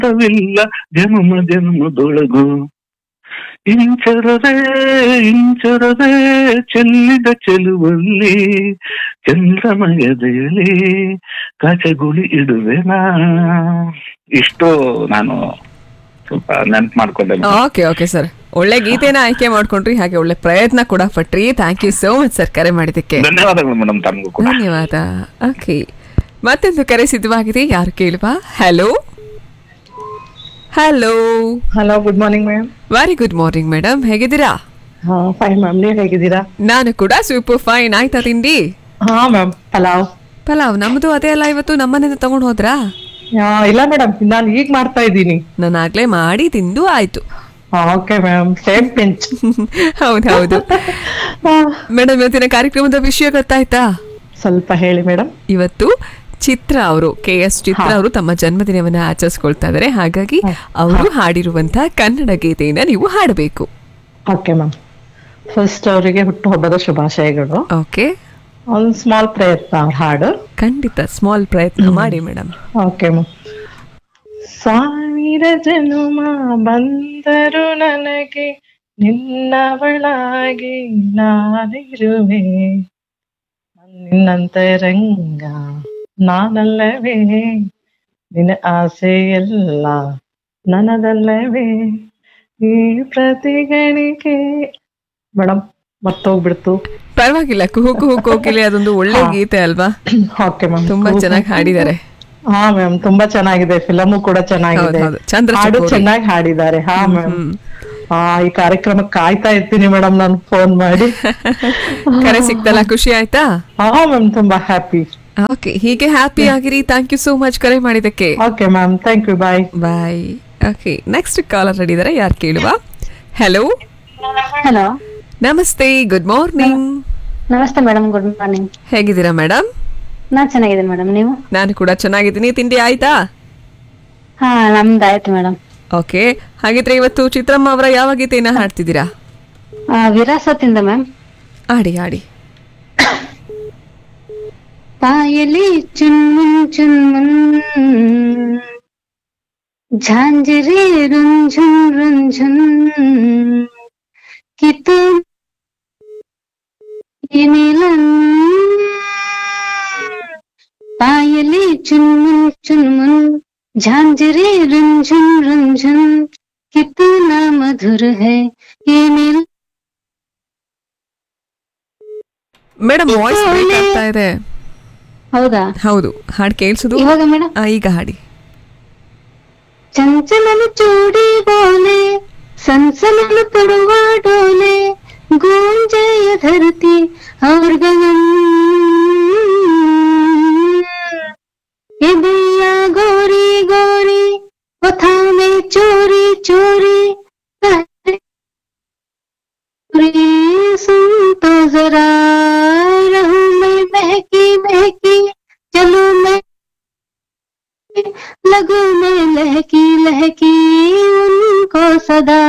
ಅಂತವಿಲ್ಲ ಜನ್ಮ ಜನ್ಮದೊಳಗು ಇಂಚರವೇ ಇಂಚರವೇ ಚೆಲ್ಲಿದ ಚೆಲುವಲ್ಲಿ ಚಂದ್ರಮಯದಲ್ಲಿ ಕಾಚಗುಳಿ ಇಡುವೆನಾ ಇಷ್ಟು ನಾನು ಸ್ವಲ್ಪ ನೆನ್ಪು ಮಾಡ್ಕೊಂಡೆ madam. ಓಕೆ ಓಕೆ ಸರ್ ಒಳ್ಳೆ ಗೀತೆನ ಆಯ್ಕೆ ಮಾಡ್ಕೊಂಡ್ರಿ ಹಾಗೆ ಒಳ್ಳೆ ಪ್ರಯತ್ನ ಕೂಡ ಪಟ್ರಿ thank you so much sir ಕರೆ ಮಾಡಿದ್ದಕ್ಕೆ ಧನ್ಯವಾದಗಳು ಮೇಡಮ್ ತಮಗೂ ಕೂಡ ಧನ್ಯವಾದ ಓಕೆ ಮತ್ತೊಂದು ಕರೆ ಸಿದ್ಧವಾಗಿದೆ ಯಾರು ಕೇಳುವ hello hello hello good morning ma'am very good morning madam ಹೇಗಿದ್ದೀರಾ ಹಾ ಫೈನ್ ಮ್ಯಾಮ್ ನೀವ್ ಹೇಗಿದ್ದೀರಾ ನಾನು ಕೂಡ ಸೂಪರ್ ಫೈನ್ ಆಯ್ತಾ ತಿಂಡಿ ಹಾ ಮ್ಯಾಮ್ ಪಲಾವ್ ಪಲಾವ್ ನಮ್ದು ಅದೇ ಅಲ್ಲ ಇವತ್ತು ನಮ್ಮನೆಯಿಂದ ತಗೊಂಡ್ ಹೋದ್ರಾ ಆ, ಇಲ್ಲ ಮೇಡಮ್ ನಾನು ಈಗ ಮಾಡ್ತಾ ಇದ್ದೀನಿ ನಾನು ಆಗ್ಲೇ ಮಾಡಿ ತಿಂದು ಆಯ್ತು ಓಕೆ ಮ್ಯಾಮ್ ಸೇಮ್ ಪಿಂಚ್ ಹೌದು ಹೌದು ಮೇಡಮ್ ಇವತ್ತಿನ ಕಾರ್ಯಕ್ರಮದ ವಿಷಯ ಗೊತ್ತಾಯ್ತಾ ಸ್ವಲ್ಪ ಹೇಳಿ ಮೇಡಮ್ ಇವತ್ತು ಚಿತ್ರ ಅವರು ಕೆ ಎಸ್ ಚಿತ್ರ ಅವರು ತಮ್ಮ ಜನ್ಮದಿನವನ್ನ ಆಚರಿಸ್ಕೊಳ್ತಾ ಇದಾರೆ ಹಾಗಾಗಿ ಅವರು ಹಾಡಿರುವಂತಹ ಕನ್ನಡ ಗೀತೆಯನ್ನ ನೀವು ಹಾಡಬೇಕು ಓಕೆ ಮ್ಯಾಮ್ ಫಸ್ಟ್ ಅವರಿಗೆ ಹುಟ್ಟುಹಬ್ಬದ ಶುಭಾಶಯಗಳು ಓಕೆ ಒಂದು ಸ್ಮಾಲ್ ಪ್ರಯತ್ನ ಅವ್ರ ಹಾಡು ಖಂಡಿತ ಸ್ಮಾಲ್ ಪ್ರಯತ್ನ ಮಾಡಿ ಮೇಡಮ್ ಓಕೆ ಮ್ಯಾಮ್ ಸಾವಿರ ಜನುಮ ಬಂದರು ನನಗೆ ನಿನ್ನವಳಾಗಿ ನಾನಿರುವೆ ನಿನ್ನಂತರಂಗ ನಾನಲ್ಲವೇ ನಿನ್ನ ಆಸೆ ಎಲ್ಲ ನನ್ನದಲ್ಲವೇ ಈ ಪ್ರತಿಗಣಿಕೆ ಮೇಡಮ್ ಮತ್ತೋಗ್ಬಿಡ್ತು ಪರವಾಗಿಲ್ಲ ಕುಹು ಕುಹು ಕೋಕಿಲೆ ಅದೊಂದು ಒಳ್ಳೆ ಗೀತೆ ಅಲ್ವಾ ಓಕೆ ಮ್ಯಾಮ್ ತುಂಬಾ ಚೆನ್ನಾಗಿ ಹಾಡಿದ್ದಾರೆ ಹಾ ಮ್ಯಾಮ್ ತುಂಬಾ ಚೆನ್ನಾಗಿದೆ ಫಿಲಮು ಕೂಡ ಚೆನ್ನಾಗಿದೆ ಹೌದು, ಹೌದು. ಚಂದ್ರ ಹಾಡು ಚಕೋರಿ. ಚೆನ್ನಾಗಿ ಹಾಡಿದ್ದಾರೆ ಹಾ ಮ್ಯಾಮ್ ಆ ಈ ಕಾರ್ಯಕ್ರಮಕ್ಕೆ ಕಾಯ್ತಾ ಇರ್ತೀನಿ ಮೇಡಮ್ ನಾನು ಫೋನ್ ಮಾಡಿ ಕರೆ ಸಿಕ್ತಲ್ಲ ಖುಷಿ ಆಯ್ತಾ ಹಾ ಮ್ಯಾಮ್ ತುಂಬಾ ಹ್ಯಾಪಿ ಓಕೆ ಹೀಗೆ ಹ್ಯಾಪಿ ಆಗಿರಿ ಥ್ಯಾಂಕ್ ಯು ಸೋ ಮಚ್ ಕರೆ ಮಾಡಿದಕ್ಕೆ okay ma'am thank you bye bye okay next caller ready ಇದಾರೆ ಯಾರು ಕೇಳುವ ಹಲೋ ಹಲೋ ನಮಸ್ತೆ ಗುಡ್ ಮಾರ್ನಿಂಗ್ ನಮಸ್ತೆ ಮೇಡಮ್ ಗುಡ್ ಮಾರ್ನಿಂಗ್ ಹೇಗಿದ್ದೀರಾ ಮೇಡಮ್ ನಾನ್ ಚೆನ್ನಾಗಿದ್ದೀನಿ ಮೇಡಮ್ ನೀವು ನಾನು ಕೂಡ ಚೆನ್ನಾಗಿದ್ದೀನಿ ತಿಂಡಿ ಆಯ್ತಾ ಹಾ ನಮ್ದು ಆಯ್ತು ಮೇಡಮ್ ಓಕೆ ಹಾಗಿದ್ರೆ ಇವತ್ತು ಚಿತ್ರಮ್ಮ ಅವರ ಯಾವ ಗೀತೆಯನ್ನ ಹಾಡ್ತಿದ್ದೀರಾ ವಿರಾಸತಿಂದ ಮ್ಯಾಮ್ ಆಡಿ ಆಡಿ ಪಾಯಲಿ ಚುನ್ಮುನ್ ಚುನ್ಮುನ್ ಝಾಂಜರಿ ರುಂಝುನ್ ರುಂಝುನ್ ಕಿತು ये मिलन पायली चुनमुन चुनमुन झांझरे रुंझुन रुंझुन कितना मधुर है ये मिलन ಮೇಡಮ್ ವಾಯ್ಸ್ ಬ್ರೇಕ್ ಆಗ್ತಾ ಇದೆ ಹೌದಾ ಹೌದು ಹಾಡು ಕೇಳಿಸುದು ಇವಾಗ ಮೇಡಮ್ ಈಗ ಹಾಡಿ ಚಂಚಲನ ಚೂಡಿ ಬೋಲೆ सनसनन पड़वा डोले गूंजे ये धरती और गगन ये भैया गोरी गोरी कथा में चोरी चोरी रे सुन तो जरा रहूं मैं महकी महकी चलो मैं लगू में लहकी लहकी उनको सदा